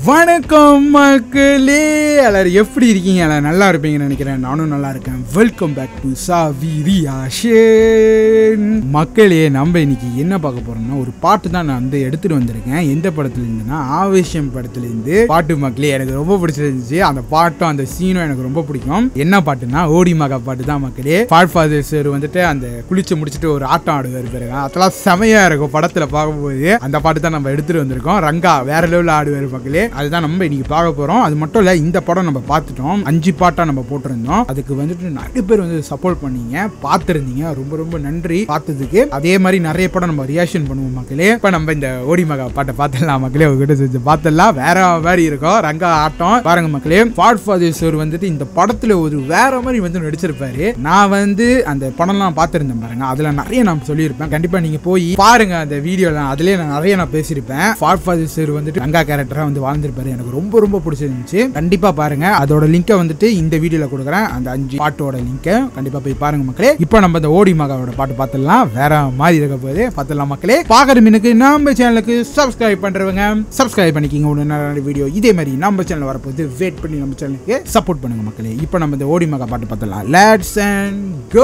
வணக்கம் மக்களே எல்லாரும் எப்படி இருக்கீங்க எல்லாரும் நல்லா இருப்பீங்கன்னு நினைக்கிறேன் நானும் நல்லா இருக்கேன் வெல்கம் பேக் டு சாவிரியாஷேன் மக்களே நம்ம இன்னைக்கு என்ன பார்க்க போறோம்னா ஒரு பாட்டு தான் நான் வந்து எடுத்துட்டு வந்திருக்கேன் எந்த படத்துல இருந்துன்னா ஆவேசம் படத்துல இருந்து பாட்டு மக்களே எனக்கு ரொம்ப பிடிச்சிருந்துச்சு அந்த பாட்டும் அந்த சீனும் எனக்கு ரொம்ப பிடிக்கும் என்ன பாட்டுன்னா ஓடி மகா பாட்டு தான் மக்களே பாட் ஃபாதர் சார் வந்துட்டு அந்த குளிச்சு முடிச்சுட்டு ஒரு ஆட்டம் ஆடுவார் பாருங்க அதெல்லாம் செமையா இருக்கும் படத்துல பார்க்கும்போது அந்த பாட்டு தான் நம்ம எடுத்துட்டு வந்திருக்கோம் ரங்கா வேற லெவலில் ஆடுவார் மக்களே அதுதான் நம்ம இன்னைக்கு பார்க்க போறோம் அது மட்டும் இல்ல இந்த படம் நம்ம பார்த்துட்டோம் அஞ்சு பாட்டா நம்ம போட்டிருந்தோம் அதுக்கு வந்துட்டு நிறைய பேர் வந்து சப்போர்ட் பண்ணீங்க பார்த்துருந்தீங்க ரொம்ப ரொம்ப நன்றி பார்த்ததுக்கு அதே மாதிரி நிறைய படம் நம்ம ரியாக்ஷன் பண்ணுவோம் மக்களே இப்ப நம்ம இந்த ஓடி மகா பாட்டை பார்த்துடலாம் மக்களே உங்ககிட்ட செஞ்சு பார்த்துடலாம் வேற மாதிரி இருக்கும் ரங்கா ஆட்டம் பாருங்க மக்களே ஃபாட் ஃபாதர் சார் வந்துட்டு இந்த படத்துல ஒரு வேற மாதிரி வந்து நடிச்சிருப்பாரு நான் வந்து அந்த படம்லாம் பார்த்துருந்தேன் பாருங்க அதுல நிறைய நான் சொல்லியிருப்பேன் கண்டிப்பா நீங்க போய் பாருங்க அந்த வீடியோலாம் அதுலயே நான் நிறைய நான் பேசியிருப்பேன் ஃபாட் ஃபாதர் சார் வந்துட்டு ரங்கா கேரக்டரா வந்து வாழ்ந்திருப்பாரு எனக்கு ரொம்ப ரொம்ப பிடிச்சிருந்துச்சு கண்டிப்பா பாருங்க அதோட லிங்கை வந்துட்டு இந்த வீடியோல கொடுக்குறேன் அந்த அஞ்சு பாட்டோட லிங்கை கண்டிப்பா போய் பாருங்க மக்களே இப்போ நம்ம இந்த ஓடி மகாவோட பாட்டு பார்த்துடலாம் வேற மாதிரி இருக்க போது பார்த்துடலாம் மக்களே பார்க்குற மீனுக்கு நம்ம சேனலுக்கு சப்ஸ்கிரைப் பண்றவங்க சப்ஸ்கிரைப் பண்ணிக்கிங்க ஒரு நல்ல வீடியோ இதே மாதிரி நம்ம சேனல் வரப்போது வெயிட் பண்ணி நம்ம சேனலுக்கு சப்போர்ட் பண்ணுங்க மக்களே இப்போ நம்ம இந்த ஓடி மகா பாட்டு பார்த்துடலாம் லெட்ஸ் அண்ட் கோ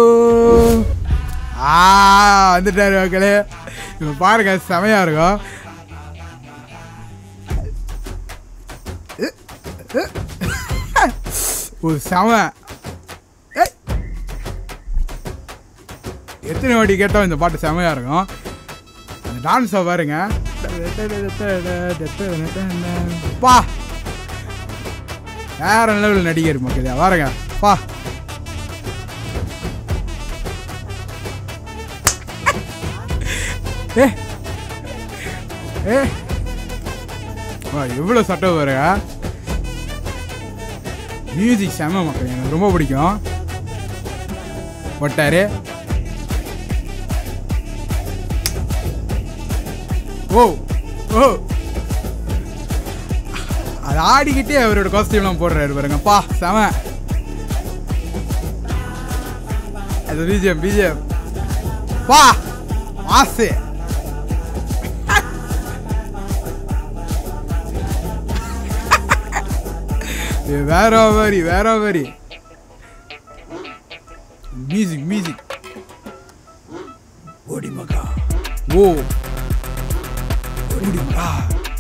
ஆ வந்துட்டாரு மக்களே இப்போ பாருங்க செமையா இருக்கும் ஒரு செம ஏய். எத்தனை வாட்டி கேட்டால் இந்த பாட்டு செமையா இருக்கும் அந்த டான்ஸை பாருங்க பா வேற லெவலில் நடிகர் மக்களே பாருங்க பா ஏ ஏ வா எவ்வளோ சட்டை பாருங்க மியூசிக் செம மக்கள் எனக்கு ரொம்ப பிடிக்கும் ஒட்டாரு ஓ ஓ அது ஆடிக்கிட்டே அவரோட காஸ்டியூம்லாம் போடுறாரு பாருங்க பா செம அது பிஜிஎம் பிஜிஎம் பா மாசு இது வேற மாதிரி வேற மாதிரி மியூசிக் மியூசிக் ஓடி மகா ஓ ஓடி மகா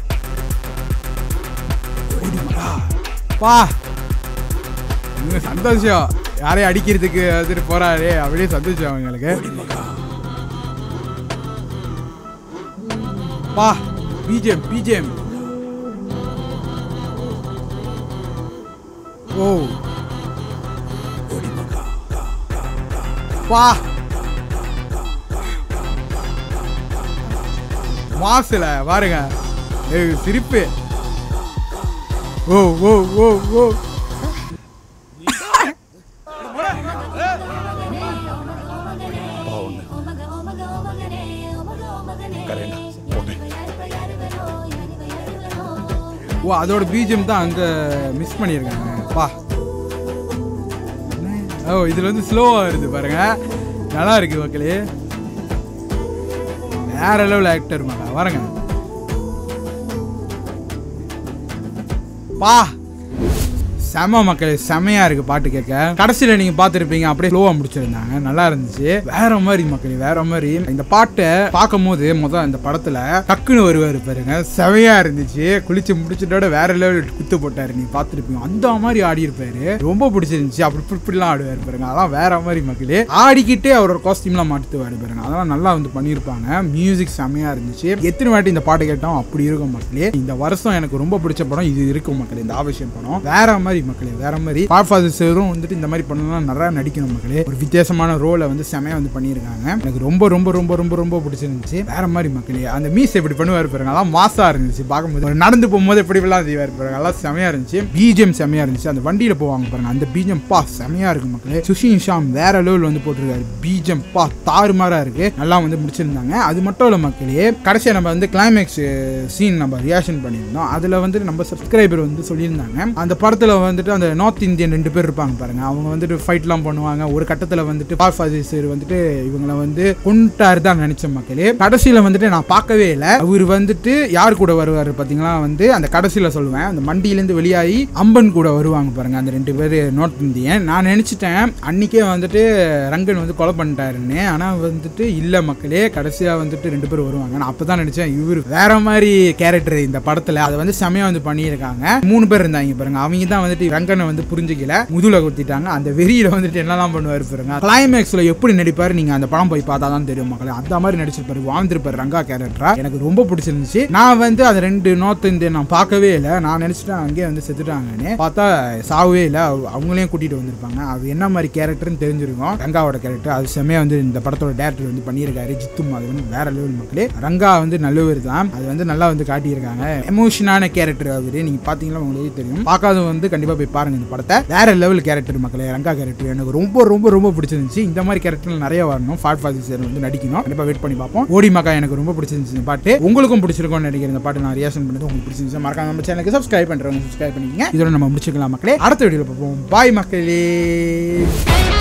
ஓடி மகா பா இன்னும் சந்தோஷம் யாரையும் அடிக்கிறதுக்கு வந்துட்டு போறாரு அப்படியே சந்தோஷம் அவங்களுக்கு பா பிஜிஎம் பிஜிஎம் ஓ வா மாசுல பாருங்க ஏய், சிரிப்பு ஓ ஓ ஓ ஓ ஓ அதோட பீஜம் தான் அங்க மிஸ் பண்ணியிருக்காங்க பா ஓ இதுல வந்து ஸ்லோவா வருது பாருங்க நல்லா இருக்கு மக்களே வேற லெவல் ஆக்டர் மேல வரங்க பா செம மக்களே செமையா இருக்கு பாட்டு கேட்க கடைசியில நீங்க பாத்துருப்பீங்க அப்படியே ஸ்லோவா முடிச்சிருந்தாங்க நல்லா இருந்துச்சு வேற மாதிரி மக்களே வேற மாதிரி இந்த பாட்டை பார்க்கும் போது முதல் இந்த படத்துல டக்குன்னு வருவாரு பாருங்க செமையா இருந்துச்சு குளிச்சு முடிச்சிட்டோட வேற லெவல் குத்து போட்டாரு நீங்க பாத்துருப்பீங்க அந்த மாதிரி ஆடி இருப்பாரு ரொம்ப பிடிச்சிருந்துச்சு அப்படி இப்படி இப்படிலாம் ஆடுவாரு பாருங்க அதெல்லாம் வேற மாதிரி மக்களே ஆடிக்கிட்டே அவரோட காஸ்டியூம்லாம் மாட்டுவாரு பாருங்க அதெல்லாம் நல்லா வந்து பண்ணியிருப்பாங்க மியூசிக் செமையா இருந்துச்சு எத்தனை வாட்டி இந்த பாட்டு கேட்டோம் அப்படி இருக்கும் மக்களே இந்த வருஷம் எனக்கு ரொம்ப பிடிச்ச படம் இது இருக்கும் மக்களே இந்த ஆவேசம் படம் வேற மாதிரி மக்களே வேற மாதிரி பாஃபாதர் சாரும் வந்துட்டு இந்த மாதிரி பண்ணலாம் நிறைய நடிக்கணும் மக்களே ஒரு வித்தியாசமான ரோலை வந்து செமையா வந்து பண்ணியிருக்காங்க எனக்கு ரொம்ப ரொம்ப ரொம்ப ரொம்ப ரொம்ப பிடிச்சிருந்துச்சு வேற மாதிரி மக்களே அந்த மீஸ் எப்படி பண்ணுவார் பாருங்க அதெல்லாம் மாசா இருந்துச்சு பார்க்கும்போது ஒரு நடந்து போகும்போது எப்படி எல்லாம் செய்வார் பாருங்க அதெல்லாம் செமையா இருந்துச்சு பிஜிஎம் செமையா இருந்துச்சு அந்த வண்டியில போவாங்க பாருங்க அந்த பிஜிஎம் பா செமையா இருக்கு மக்களே சுஷின் ஷாம் வேற லெவல் வந்து போட்டிருக்காரு பிஜிஎம் பா தாறுமாறா இருக்கு நல்லா வந்து முடிச்சிருந்தாங்க அது மட்டும் இல்ல மக்களே கடைசியா நம்ம வந்து கிளைமேக்ஸ் சீன் நம்ம ரியாக்ஷன் பண்ணியிருந்தோம் அதுல வந்து நம்ம சப்ஸ்கிரைபர் வந்து சொல்லியிருந்தாங்க அந்த படத்துல வந்து வந்துட்டு அந்த நார்த் இந்தியன் ரெண்டு பேர் இருப்பாங்க பாருங்க அவங்க வந்துட்டு ஃபைட்லாம் பண்ணுவாங்க ஒரு கட்டத்தில் வந்துட்டு பாஃபாசிசர் வந்துட்டு இவங்கள வந்து கொண்டாரு தான் நினைச்ச மக்களே கடைசியில் வந்துட்டு நான் பார்க்கவே இல்லை அவர் வந்துட்டு யார் கூட வருவார் பார்த்தீங்களா வந்து அந்த கடைசியில் சொல்லுவேன் அந்த மண்டியிலேருந்து வெளியாகி அம்பன் கூட வருவாங்க பாருங்க அந்த ரெண்டு பேர் நார்த் இந்தியன் நான் நினச்சிட்டேன் அன்னைக்கே வந்துட்டு ரங்கன் வந்து கொலை பண்ணிட்டாருன்னு ஆனால் வந்துட்டு இல்லை மக்களே கடைசியாக வந்துட்டு ரெண்டு பேர் வருவாங்க நான் அப்போ தான் நினச்சேன் இவர் வேற மாதிரி கேரக்டர் இந்த படத்தில் அதை வந்து செமையாக வந்து பண்ணியிருக்காங்க மூணு பேர் இருந்தாங்க பாருங்க அவங்க தான் வந்துட்டு ரங்கனை வந்து புரிஞ்சுக்கல முதுல குத்திட்டாங்க அந்த வெறியில வந்துட்டு என்னெல்லாம் பண்ணுவார் பாருங்க கிளைமேக்ஸ்ல எப்படி நடிப்பாரு நீங்க அந்த படம் போய் பார்த்தா தான் தெரியும் மக்களே அந்த மாதிரி நடிச்சிருப்பாரு வாழ்ந்திருப்பாரு ரங்கா கேரக்டரா எனக்கு ரொம்ப பிடிச்சிருந்துச்சு நான் வந்து அது ரெண்டு நார்த் இந்தியன் நான் பார்க்கவே இல்லை நான் நினைச்சிட்டேன் அங்கேயே வந்து செத்துட்டாங்கன்னு பார்த்தா சாவே இல்லை அவங்களையும் கூட்டிட்டு வந்திருப்பாங்க அது என்ன மாதிரி கேரக்டர்னு தெரிஞ்சிருக்கும் ரங்காவோட கேரக்டர் அது செம்மையா வந்து இந்த படத்தோட டேரக்டர் வந்து பண்ணியிருக்காரு ஜித்தும் அது வந்து வேற லெவல் மக்களே ரங்கா வந்து நல்லவர் தான் அது வந்து நல்லா வந்து காட்டியிருக்காங்க எமோஷனான கேரக்டர் அவரு நீங்க பாத்தீங்கன்னா உங்களுக்கு தெரியும் பார்க்காதவங்க வந்து கண்டிப்பா போய் பாருங்க இந்த படத்தை வேற லெவல் கேரக்டர் மக்களே ரங்கா கேரக்டர் எனக்கு ரொம்ப ரொம்ப ரொம்ப பிடிச்சிருந்துச்சு இந்த மாதிரி கேரக்டர் நிறைய வரணும் ஃபாட் ஃபாசி சார் வந்து நடிக்கணும் கண்டிப்பா வெயிட் பண்ணி பார்ப்போம் ஓடி மக்கா எனக்கு ரொம்ப பிடிச்சிருந்துச்சு இந்த பாட்டு உங்களுக்கும் பிடிச்சிருக்கும்னு நினைக்கிறேன் இந்த பாட்டு நான் ரியாக்ஷன் பண்ணது உங்களுக்கு பிடிச்சிருந்துச்சு மறக்காம நம்ம சேனலுக்கு சப்ஸ்கிரைப் பண்றவங்க சப்ஸ்கிரைப் பண்ணிக்கங்க இதோட நம்ம முடிச்சுக்கலாம் மக்களே அடுத்த வீடியோல பார்ப்போம் பாய் மக்களே